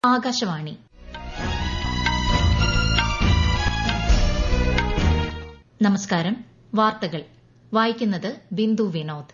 ആകാശവാണി നമസ്കാരം വാർത്തകൾ വായിക്കുന്നത് ബിന്ദു വിനോദ്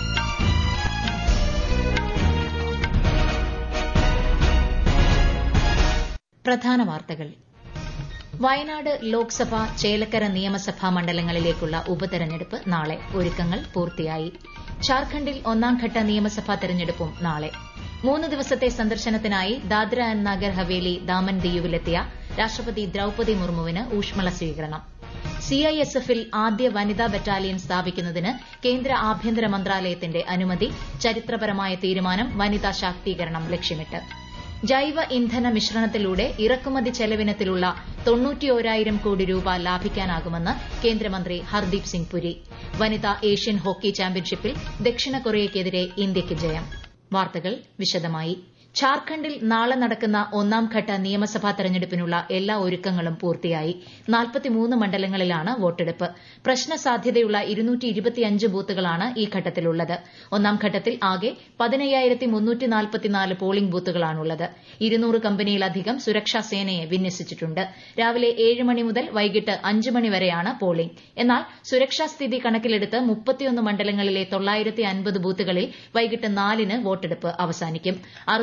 പ്രധാന വാർത്തകൾ വയനാട് ലോക്സഭ ചേലക്കര നിയമസഭാ മണ്ഡലങ്ങളിലേക്കുള്ള ഉപതെരഞ്ഞെടുപ്പ് നാളെ ഒരുക്കങ്ങൾ പൂർത്തിയായി ഝാർഖണ്ഡിൽ ഒന്നാംഘട്ട നിയമസഭാ തെരഞ്ഞെടുപ്പും നാളെ മൂന്ന് ദിവസത്തെ സന്ദർശനത്തിനായി ദാദ്ര ആന്റ് നഗർ ഹവേലി ദാമൻ ദിയുവിലെത്തിയ രാഷ്ട്രപതി ദ്രൌപതി മുർമുവിന് ഊഷ്മള സ്വീകരണം സിഐഎസ്എഫിൽ ആദ്യ വനിതാ ബറ്റാലിയൻ സ്ഥാപിക്കുന്നതിന് കേന്ദ്ര ആഭ്യന്തര മന്ത്രാലയത്തിന്റെ അനുമതി ചരിത്രപരമായ തീരുമാനം വനിതാ ശാക്തീകരണം ലക്ഷ്യമിട്ട് ജൈവ ഇന്ധന മിശ്രണത്തിലൂടെ ഇറക്കുമതി ചെലവിനത്തിലുള്ള തൊണ്ണൂറ്റിയോരായിരം കോടി രൂപ ലാഭിക്കാനാകുമെന്ന് കേന്ദ്രമന്ത്രി ഹർദീപ് സിംഗ് പുരി വനിതാ ഏഷ്യൻ ഹോക്കി ചാമ്പ്യൻഷിപ്പിൽ ദക്ഷിണ കൊറിയയ്ക്കെതിരെ ഇന്ത്യയ്ക്ക് ജയം വാർത്തകൾ വിശദമായി ഝാർഖണ്ഡിൽ നാളെ നടക്കുന്ന ഒന്നാംഘട്ട നിയമസഭാ തെരഞ്ഞെടുപ്പിനുള്ള എല്ലാ ഒരുക്കങ്ങളും പൂർത്തിയായി മണ്ഡലങ്ങളിലാണ് വോട്ടെടുപ്പ് പ്രശ്ന സാധ്യതയുള്ള ബൂത്തുകളാണ് ഈ ഘട്ടത്തിലുള്ളത് ഒന്നാം ഘട്ടത്തിൽ ആകെ പോളിംഗ് ബൂത്തുകളാണുള്ളത് ഇരുന്നൂറ് കമ്പനിയിലധികം സുരക്ഷാ സേനയെ വിന്യസിച്ചിട്ടുണ്ട് രാവിലെ ഏഴ് മണി മുതൽ വൈകിട്ട് അഞ്ച് മണി വരെയാണ് പോളിംഗ് എന്നാൽ സുരക്ഷാ സ്ഥിതി കണക്കിലെടുത്ത് മുപ്പത്തിയൊന്ന് മണ്ഡലങ്ങളിലെ ബൂത്തുകളിൽ വൈകിട്ട് നാലിന് വോട്ടെടുപ്പ് അവസാനിക്കും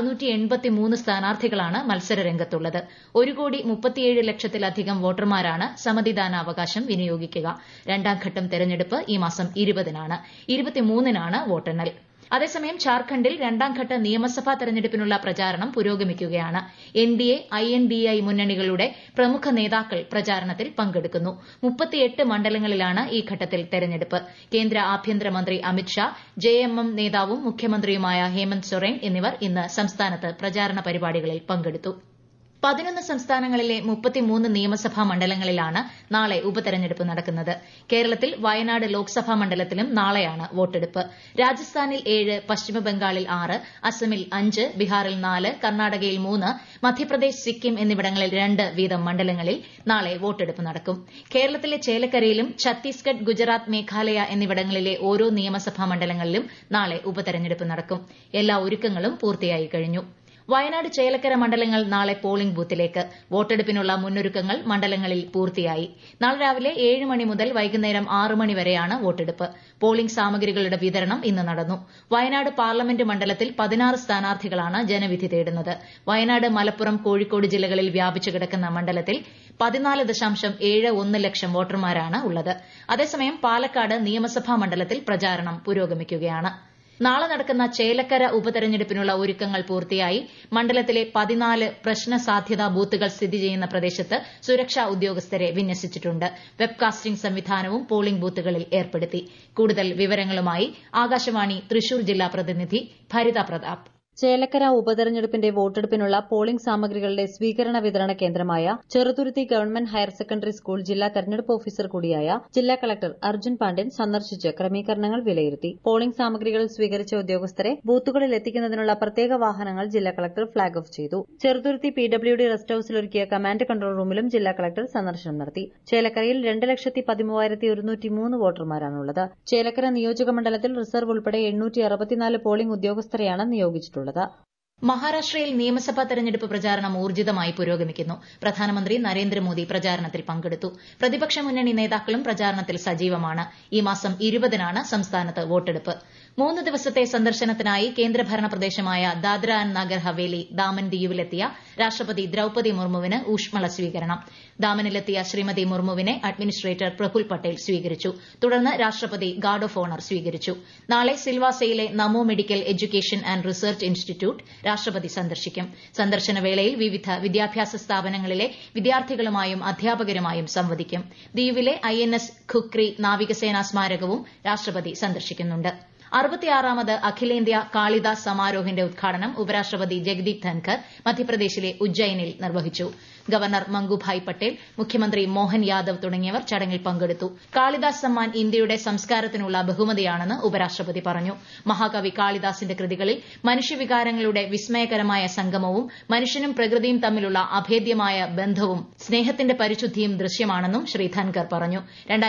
സ്ഥാനാർത്ഥികളാണ് മത്സരരംഗത്തുള്ളത് ഒരു കോടി മുപ്പത്തിയേഴ് ലക്ഷത്തിലധികം വോട്ടർമാരാണ് സമ്മതിദാനാവകാശം വിനിയോഗിക്കുക രണ്ടാംഘട്ടം തെരഞ്ഞെടുപ്പ് ഈ മാസം ഇരുപതിനാണ് ഇരുപത്തിമൂന്നിനാണ് വോട്ടെണ്ണൽ അതേസമയം ഝാർഖണ്ഡിൽ രണ്ടാംഘട്ട നിയമസഭാ തെരഞ്ഞെടുപ്പിനുള്ള പ്രചാരണം പുരോഗമിക്കുകയാണ് എൻഡിഎ ഐഎൻഡിഐ മുന്നണികളുടെ പ്രമുഖ നേതാക്കൾ പ്രചാരണത്തിൽ പങ്കെടുക്കുന്നു മുപ്പത്തിയെട്ട് മണ്ഡലങ്ങളിലാണ് ഈ ഘട്ടത്തിൽ തെരഞ്ഞെടുപ്പ് കേന്ദ്ര ആഭ്യന്തരമന്ത്രി അമിത്ഷാ ജെഎംഎം നേതാവും മുഖ്യമന്ത്രിയുമായ ഹേമന്ത് സൊറേൻ എന്നിവർ ഇന്ന് സംസ്ഥാനത്ത് പ്രചാരണ പരിപാടികളിൽ പങ്കെടുത്തു പതിനൊന്ന് സംസ്ഥാനങ്ങളിലെ മുപ്പത്തിമൂന്ന് നിയമസഭാ മണ്ഡലങ്ങളിലാണ് നാളെ ഉപതെരഞ്ഞെടുപ്പ് നടക്കുന്നത് കേരളത്തിൽ വയനാട് ലോക്സഭാ മണ്ഡലത്തിലും നാളെയാണ് വോട്ടെടുപ്പ് രാജസ്ഥാനിൽ ഏഴ് പശ്ചിമബംഗാളിൽ ആറ് അസമിൽ അഞ്ച് ബീഹാറിൽ നാല് കർണാടകയിൽ മൂന്ന് മധ്യപ്രദേശ് സിക്കിം എന്നിവിടങ്ങളിൽ രണ്ട് വീതം മണ്ഡലങ്ങളിൽ നാളെ വോട്ടെടുപ്പ് നടക്കും കേരളത്തിലെ ചേലക്കരയിലും ഛത്തീസ്ഗഡ് ഗുജറാത്ത് മേഘാലയ എന്നിവിടങ്ങളിലെ ഓരോ നിയമസഭാ മണ്ഡലങ്ങളിലും നാളെ ഉപതെരഞ്ഞെടുപ്പ് നടക്കും എല്ലാ ഒരുക്കങ്ങളും പൂർത്തിയായി കഴിഞ്ഞു വയനാട് ചേലക്കര മണ്ഡലങ്ങൾ നാളെ പോളിംഗ് ബൂത്തിലേക്ക് വോട്ടെടുപ്പിനുള്ള മുന്നൊരുക്കങ്ങൾ മണ്ഡലങ്ങളിൽ പൂർത്തിയായി നാളെ രാവിലെ ഏഴ് മണി മുതൽ വൈകുന്നേരം ആറ് മണി വരെയാണ് വോട്ടെടുപ്പ് പോളിംഗ് സാമഗ്രികളുടെ വിതരണം ഇന്ന് നടന്നു വയനാട് പാർലമെന്റ് മണ്ഡലത്തിൽ പതിനാറ് സ്ഥാനാർത്ഥികളാണ് ജനവിധി തേടുന്നത് വയനാട് മലപ്പുറം കോഴിക്കോട് ജില്ലകളിൽ വ്യാപിച്ചു കിടക്കുന്ന മണ്ഡലത്തിൽ പതിനാല് ദശാംശം ഏഴ് ഒന്ന് ലക്ഷം വോട്ടർമാരാണ് ഉള്ളത് അതേസമയം പാലക്കാട് നിയമസഭാ മണ്ഡലത്തിൽ പ്രചാരണം പുരോഗമിക്കുകയാണ് നാളെ നടക്കുന്ന ചേലക്കര ഉപതെരഞ്ഞെടുപ്പിനുള്ള ഒരുക്കങ്ങൾ പൂർത്തിയായി മണ്ഡലത്തിലെ പതിനാല് പ്രശ്ന സാധ്യതാ ബൂത്തുകൾ സ്ഥിതി ചെയ്യുന്ന പ്രദേശത്ത് സുരക്ഷാ ഉദ്യോഗസ്ഥരെ വിന്യസിച്ചിട്ടുണ്ട് വെബ്കാസ്റ്റിംഗ് സംവിധാനവും പോളിംഗ് ബൂത്തുകളിൽ ഏർപ്പെടുത്തി കൂടുതൽ വിവരങ്ങളുമായി ആകാശവാണി തൃശൂർ ജില്ലാ പ്രതിനിധി ഭരിത പ്രതാപ് ചേലക്കര ഉപതെരഞ്ഞെടുപ്പിന്റെ വോട്ടെടുപ്പിനുള്ള പോളിംഗ് സാമഗ്രികളുടെ സ്വീകരണ വിതരണ കേന്ദ്രമായ Cheruthuruthy government higher secondary school ജില്ലാ തെരഞ്ഞെടുപ്പ് ഓഫീസർ കൂടിയായ ജില്ലാ കളക്ടർ അർജുൻ പാണ്ഡ്യൻ സന്ദർശിച്ച് ക്രമീകരണങ്ങൾ വിലയിരുത്തി പോളിംഗ് സാമഗ്രികൾ സ്വീകരിച്ച ഉദ്യോഗസ്ഥരെ ബൂത്തുകളിൽ എത്തിക്കുന്നതിനുള്ള പ്രത്യേക വാഹനങ്ങൾ ജില്ലാ കളക്ടർ ഫ്ളാഗ് ഓഫ് ചെയ്തു Cheruthuruthy P W D rest ഹൌസിൽ ഒരുക്കിയ കമാൻഡ് കൺട്രോൾ റൂമിലും ജില്ലാ കളക്ടർ സന്ദർശനം നടത്തി ചേലക്കരയിൽ രണ്ട് ലക്ഷത്തി പതിമൂവായിരത്തി ഒരുന്നൂറ്റി മൂന്ന് വോട്ടർമാരാണുള്ളത് ചേലക്കര നിയോജക മണ്ഡലത്തിൽ റിസർവ് ഉൾപ്പെടെ എണ്ണൂറ്റി അറുപത്തിനാല് പോളിംഗ് ഉദ്യോഗസ്ഥരെയാണ് നിയോഗിച്ചിട്ടുള്ളത് മഹാരാഷ്ട്രയിൽ നിയമസഭാ തെരഞ്ഞെടുപ്പ് പ്രചാരണം ഊർജിതമായി പുരോഗമിക്കുന്നു പ്രധാനമന്ത്രി നരേന്ദ്രമോദി പ്രചാരണത്തിൽ പങ്കെടുത്തു പ്രതിപക്ഷ മുന്നണി നേതാക്കളും പ്രചാരണത്തിൽ സജീവമാണ് ഈ മാസം ഇരുപതിനാണ് സംസ്ഥാനത്ത് വോട്ടെടുപ്പ് മൂന്ന് ദിവസത്തെ സന്ദർശനത്തിനായി കേന്ദ്രഭരണ പ്രദേശമായ ദാദ്ര ആന്റ് നഗർ ഹവേലി ദാമൻ ദിയുവിലെത്തിയ രാഷ്ട്രപതി ദ്രൌപതി മുർമുവിന് ഊഷ്മള സ്വീകരണം ദാമനിലെത്തിയ ശ്രീമതി മുർമുവിനെ അഡ്മിനിസ്ട്രേറ്റർ പ്രഫുൽ പട്ടേൽ സ്വീകരിച്ചു തുടർന്ന് രാഷ്ട്രപതി ഗാർഡ് ഓഫ് ഓണർ സ്വീകരിച്ചു നാളെ സിൽവാസയിലെ Namo medical education and research institute രാഷ്ട്രപതി സന്ദർശിക്കും സന്ദർശന വേളയിൽ വിവിധ വിദ്യാഭ്യാസ സ്ഥാപനങ്ങളിലെ വിദ്യാർത്ഥികളുമായും അധ്യാപകരുമായും സംവദിക്കും ദ്വീപിലെ ഐഎൻഎസ് ഖുക്രി നാവികസേനാ സ്മാരകവും രാഷ്ട്രപതി സന്ദർശിക്കുന്നുണ്ട് അറുപത്തിയാറാമത് അഖിലേന്ത്യാ കാളിദാസ് സമാരോഹിന്റെ ഉദ്ഘാടനം ഉപരാഷ്ട്രപതി ജഗദീപ് ധൻഖർ മധ്യപ്രദേശിലെ ഉജ്ജയിനിൽ നിർവഹിച്ചു ഗവർണർ മംഗുഭായ് പട്ടേൽ മുഖ്യമന്ത്രി മോഹൻ യാദവ് തുടങ്ങിയവർ ചടങ്ങിൽ പങ്കെടുത്തു കാളിദാസ് സമ്മാൻ ഇന്ത്യയുടെ സംസ്കാരത്തിനുള്ള ബഹുമതിയാണെന്ന് ഉപരാഷ്ട്രപതി പറഞ്ഞു മഹാകവി കാളിദാസിന്റെ കൃതികളിൽ മനുഷ്യവികാരങ്ങളുടെ വിസ്മയകരമായ സംഗമവും മനുഷ്യനും പ്രകൃതിയും തമ്മിലുള്ള അഭേദ്യമായ ബന്ധവും സ്നേഹത്തിന്റെ പരിശുദ്ധിയും ദൃശ്യമാണെന്നും ശ്രീ ധൻഖർ പറഞ്ഞു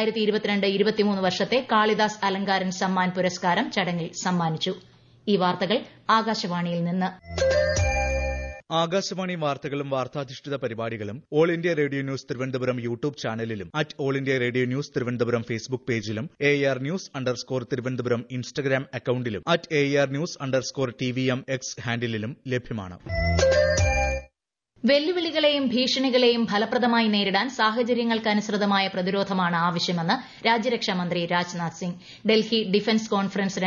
വർഷത്തെ കാളിദാസ് അലങ്കാരൻ സമ്മാൻ പുരസ്കാരം ചടങ്ങിൽ സമ്മാനിച്ചു ഈ വാർത്തകൾ ആകാശവാണിയിൽ നിന്ന് ആകാശവാണി വാർത്തകളും വാർത്താധിഷ്ഠിത പരിപാടികളും all India radio news Thiruvananthapuram YouTube ചാനലിലും at all India radio news Thiruvananthapuram Facebook പേജിലും A R news underscore Thiruvananthapuram Instagram അക്കൌണ്ടിലും at A R news underscore T V M X ഹാൻഡിലും ലഭ്യമാണ് വെല്ലുവിളികളെയും ഭീഷണികളെയും ഫലപ്രദമായി നേരിടാൻ സാഹചര്യങ്ങൾക്കനുസൃതമായ പ്രതിരോധമാണ് ആവശ്യമെന്ന് രാജ്യരക്ഷാമന്ത്രി രാജ്നാഥ് സിംഗ് ഡൽഹി ഡിഫൻസ് കോൺഫറൻസ്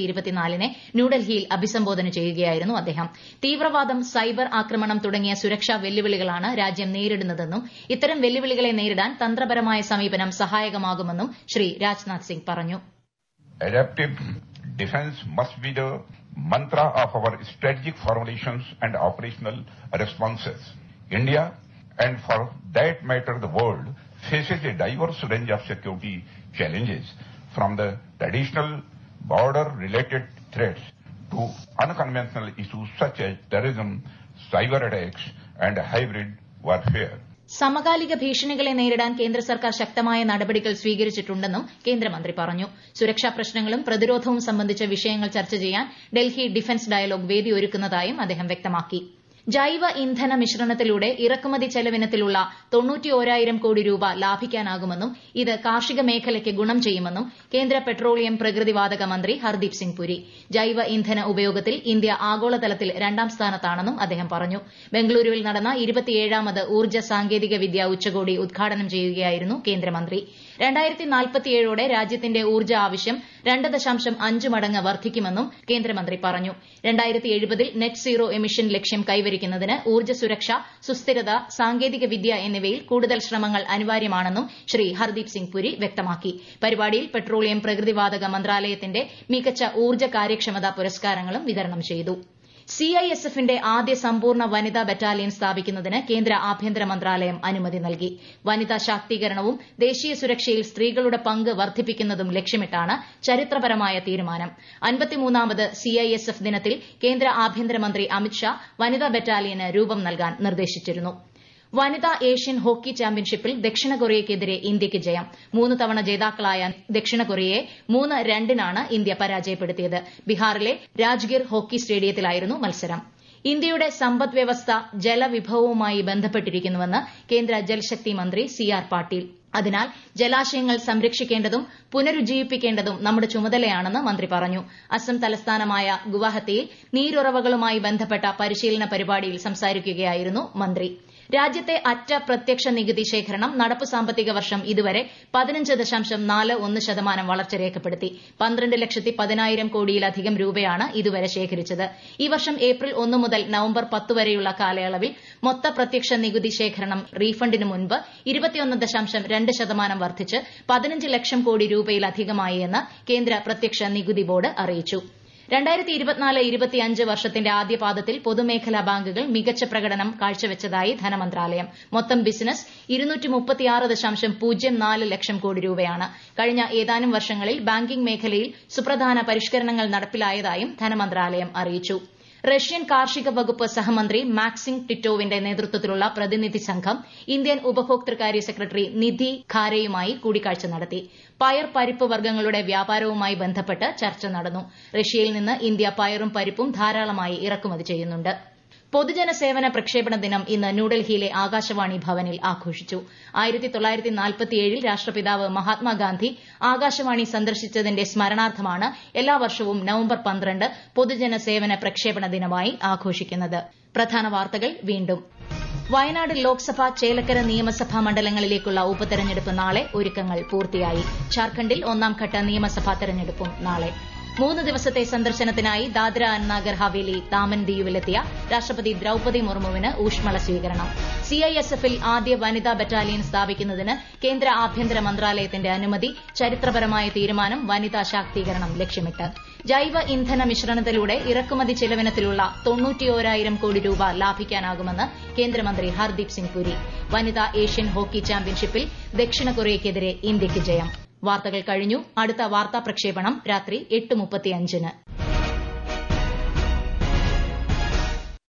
നെ ന്യൂഡൽഹിയിൽ അഭിസംബോധന ചെയ്യുകയായിരുന്നു അദ്ദേഹം തീവ്രവാദം സൈബർ ആക്രമണം തുടങ്ങിയ സുരക്ഷാ വെല്ലുവിളികളാണ് രാജ്യം നേരിടുന്നതെന്നും ഇത്തരം വെല്ലുവിളികളെ നേരിടാൻ തന്ത്രപരമായ സമീപനം സഹായകമാകുമെന്നും ശ്രീ രാജ്നാഥ് സിംഗ് പറഞ്ഞു Adaptive defense must be the mantra of our strategic formulations and operational responses. India, and for that matter the world, faces a diverse range of security challenges from the traditional border-related threats to unconventional issues such as terrorism, cyber attacks, and hybrid warfare. സമകാലിക ഭീഷണികളെ നേരിടാൻ കേന്ദ്ര സർക്കാർ ശക്തമായ നടപടികൾ സ്വീകരിച്ചിട്ടുണ്ടെന്നും കേന്ദ്രമന്ത്രി പറഞ്ഞു സുരക്ഷാ പ്രശ്നങ്ങളും പ്രതിരോധവും സംബന്ധിച്ച വിഷയങ്ങൾ ചർച്ച ചെയ്യാൻ ഡൽഹി ഡിഫൻസ് ഡയലോഗ് വേദി ഒരുക്കുന്നതായും അദ്ദേഹം വ്യക്തമാക്കി ജൈവ ഇന്ധന മിശ്രണത്തിലൂടെ ഇറക്കുമതി ചെലവിനത്തിലുള്ള തൊണ്ണൂറ്റിയോരായിരം കോടി രൂപ ലാഭിക്കാനാകുമെന്നും ഇത് കാർഷിക മേഖലയ്ക്ക് ഗുണം ചെയ്യുമെന്നും കേന്ദ്ര പെട്രോളിയം പ്രകൃതിവാതക മന്ത്രി ഹർദീപ് സിംഗ് പുരി ജൈവ ഇന്ധന ഉപയോഗത്തിൽ ഇന്ത്യ ആഗോളതലത്തിൽ രണ്ടാം സ്ഥാനത്താണെന്നും അദ്ദേഹം പറഞ്ഞു ബംഗളൂരുവിൽ നടന്ന ഇരുപത്തിയേഴാമത് ഊർജ്ജ സാങ്കേതിക വിദ്യ ഉച്ചകോടി ഉദ്ഘാടനം ചെയ്യുകയായിരുന്നു കേന്ദ്രമന്ത്രി രണ്ടായിരത്തി നാൽപ്പത്തിയേഴോടെ രാജ്യത്തിന്റെ ഊർജ്ജ ആവശ്യം രണ്ട് ദശാംശം അഞ്ച് മടങ്ങ് വർദ്ധിക്കുമെന്നും കേന്ദ്രമന്ത്രി പറഞ്ഞു രണ്ടായിരത്തി എഴുപതിൽ നെറ്റ് സീറോ എമിഷൻ ലക്ഷ്യം കൈവരിക്കുന്നതിന് ഊർജ്ജ സുരക്ഷ സുസ്ഥിരത സാങ്കേതിക വിദ്യ എന്നിവയിൽ കൂടുതൽ ശ്രമങ്ങൾ അനിവാര്യമാണെന്നും ശ്രീ ഹർദീപ് സിംഗ് പുരി വ്യക്തമാക്കി പരിപാടിയിൽ പെട്രോളിയം പ്രകൃതിവാതക മന്ത്രാലയത്തിന്റെ മികച്ച ഊർജ്ജ കാര്യക്ഷമതാ പുരസ്കാരങ്ങളും വിതരണം ചെയ്തു സിഐഎസ്എഫിന്റെ ആദ്യ സമ്പൂർണ്ണ വനിതാ ബറ്റാലിയൻ സ്ഥാപിക്കുന്നതിന് കേന്ദ്ര ആഭ്യന്തര മന്ത്രാലയം അനുമതി നൽകി വനിതാ ശാക്തീകരണവും ദേശീയ സുരക്ഷയിൽ സ്ത്രീകളുടെ പങ്ക് വർദ്ധിപ്പിക്കുന്നതും ലക്ഷ്യമിട്ടാണ് ചരിത്രപരമായ തീരുമാനം അൻപത്തിമൂന്നാമത് സിഐഎസ്എഫ് ദിനത്തിൽ കേന്ദ്ര ആഭ്യന്തരമന്ത്രി അമിത്ഷാ വനിതാ ബറ്റാലിയന് രൂപം നൽകാൻ നിർദ്ദേശിച്ചിരുന്നു വനിതാ ഏഷ്യൻ ഹോക്കി ചാമ്പ്യൻഷിപ്പിൽ ദക്ഷിണ കൊറിയയ്ക്കെതിരെ ഇന്ത്യയ്ക്ക് ജയം മൂന്ന് തവണ ജേതാക്കളായ ദക്ഷിണ കൊറിയയെ മൂന്ന് രണ്ടിനാണ് ഇന്ത്യ പരാജയപ്പെടുത്തിയത് ബീഹാറിലെ രാജ്ഗിർ ഹോക്കി സ്റ്റേഡിയത്തിലായിരുന്നു മത്സരം ഇന്ത്യയുടെ സമ്പദ് വ്യവസ്ഥ ജലവിഭവവുമായി ബന്ധപ്പെട്ടിരിക്കുന്നുവെന്ന് കേന്ദ്ര ജൽശക്തി മന്ത്രി സി ആർ പാട്ടീൽ അതിനാൽ ജലാശയങ്ങൾ സംരക്ഷിക്കേണ്ടതും പുനരുജ്ജീവിപ്പിക്കേണ്ടതും നമ്മുടെ ചുമതലയാണെന്ന് മന്ത്രി പറഞ്ഞു അസം തലസ്ഥാനമായ ഗുവാഹത്തിയിൽ നീരുറവകളുമായി ബന്ധപ്പെട്ട പരിശീലന പരിപാടിയിൽ സംസാരിക്കുകയായിരുന്നു മന്ത്രി രാജ്യത്തെ അറ്റ പ്രത്യക്ഷ നികുതി ശേഖരണം നടപ്പു സാമ്പത്തിക വർഷം ഇതുവരെ പതിനഞ്ച് ദശാംശം നാല് ഒന്ന് ശതമാനം വളർച്ച രേഖപ്പെടുത്തി പന്ത്രണ്ട് ലക്ഷത്തി പതിനായിരം കോടിയിലധികം രൂപയാണ് ഇതുവരെ ശേഖരിച്ചത് ഈ വർഷം ഏപ്രിൽ ഒന്ന് മുതൽ നവംബർ പത്ത് വരെയുള്ള കാലയളവിൽ മൊത്ത പ്രത്യക്ഷ നികുതി ശേഖരണം റീഫണ്ടിന് മുൻപ് ഇരുപത്തിയൊന്ന് ദശാംശം രണ്ട് ശതമാനം വർദ്ധിച്ച് പതിനഞ്ച് ലക്ഷം കോടി രൂപയിലധികമായി എന്ന് കേന്ദ്ര പ്രത്യക്ഷ നികുതി ബോർഡ് അറിയിച്ചു രണ്ടായിരത്തി ഇരുപത്തിനാല് ഇരുപത്തിയഞ്ച് വർഷത്തിന്റെ ആദ്യപാദത്തിൽ പൊതുമേഖലാ ബാങ്കുകൾ മികച്ച പ്രകടനം കാഴ്ചവെച്ചതായി ധനമന്ത്രാലയം മൊത്തം ബിസിനസ് ഇരുന്നൂറ്റി മുപ്പത്തിയാറ് ദശാംശം പൂജ്യം നാല് ലക്ഷം കോടി രൂപയാണ് കഴിഞ്ഞ ഏതാനും വർഷങ്ങളിൽ ബാങ്കിംഗ് മേഖലയിൽ സുപ്രധാന പരിഷ്കരണങ്ങൾ നടപ്പിലായതായും ധനമന്ത്രാലയം അറിയിച്ചു റഷ്യൻ കാർഷിക വകുപ്പ് സഹമന്ത്രി മാക്സിം ടിറ്റോവിന്റെ നേതൃത്വത്തിലുള്ള പ്രതിനിധി സംഘം ഇന്ത്യൻ ഉപഭോക്തൃകാര്യ സെക്രട്ടറി നിധി ഖാരെയുമായി കൂടിക്കാഴ്ച നടത്തി പയർ പരിപ്പ് വർഗ്ഗങ്ങളുടെ വ്യാപാരവുമായി ബന്ധപ്പെട്ട് ചർച്ച നടന്നു റഷ്യയിൽ നിന്ന് ഇന്ത്യ പയറും പരിപ്പും ധാരാളമായി ഇറക്കുമതി ചെയ്യുന്നുണ്ട് പൊതുജന സേവന പ്രക്ഷേപണ ദിനം ഇന്ന് ന്യൂഡൽഹിയിലെ ആകാശവാണി ഭവനിൽ ആഘോഷിച്ചു ആയിരത്തി തൊള്ളായിരത്തി നാൽപ്പത്തിയേഴിൽ രാഷ്ട്രപിതാവ് മഹാത്മാഗാന്ധി ആകാശവാണി സന്ദർശിച്ചതിന്റെ സ്മരണാർത്ഥമാണ് എല്ലാ വർഷവും നവംബർ പന്ത്രണ്ട് പൊതുജന സേവന പ്രക്ഷേപണ ദിനമായി ആഘോഷിക്കുന്നത് പ്രധാന വാർത്തകൾ വീണ്ടും വയനാട് ലോക്സഭ ചേലക്കര നിയമസഭാ മണ്ഡലങ്ങളിലേക്കുള്ള ഉപതെരഞ്ഞെടുപ്പ് നാളെ ഒരുക്കങ്ങൾ പൂർത്തിയായി ഝാർഖണ്ഡിൽ ഒന്നാംഘട്ട നിയമസഭാ തെരഞ്ഞെടുപ്പും നാളെ മൂന്ന് ദിവസത്തെ സന്ദർശനത്തിനായി ദാദ്ര ആൻഡ് നാഗർ ഹവേലി ദാമൻ ദിയുവിലെത്തിയ രാഷ്ട്രപതി ദ്രൌപതി മുർമുവിന് ഊഷ്മള സ്വീകരണം സിഐഎസ്എഫിൽ ആദ്യ വനിതാ ബറ്റാലിയൻ സ്ഥാപിക്കുന്നതിന് കേന്ദ്ര ആഭ്യന്തര മന്ത്രാലയത്തിന്റെ അനുമതി ചരിത്രപരമായ തീരുമാനം വനിതാ ശാക്തീകരണം ലക്ഷ്യമിട്ട് ജൈവ ഇന്ധന മിശ്രണത്തിലൂടെ ഇറക്കുമതി ചെലവിനത്തിലുള്ള തൊണ്ണൂറ്റിയോരായിരം കോടി രൂപ ലാഭിക്കാനാകുമെന്ന് കേന്ദ്രമന്ത്രി ഹർദീപ് സിംഗ് പുരി വനിതാ ഏഷ്യൻ ഹോക്കി ചാമ്പ്യൻഷിപ്പിൽ ദക്ഷിണ കൊറിയയ്ക്കെതിരെ ഇന്ത്യയ്ക്ക് ജയം വാർത്തകൾ കഴിഞ്ഞു അടുത്ത വാർത്താ പ്രക്ഷേപണം രാത്രി എട്ട് മുപ്പത്തിയഞ്ചിന്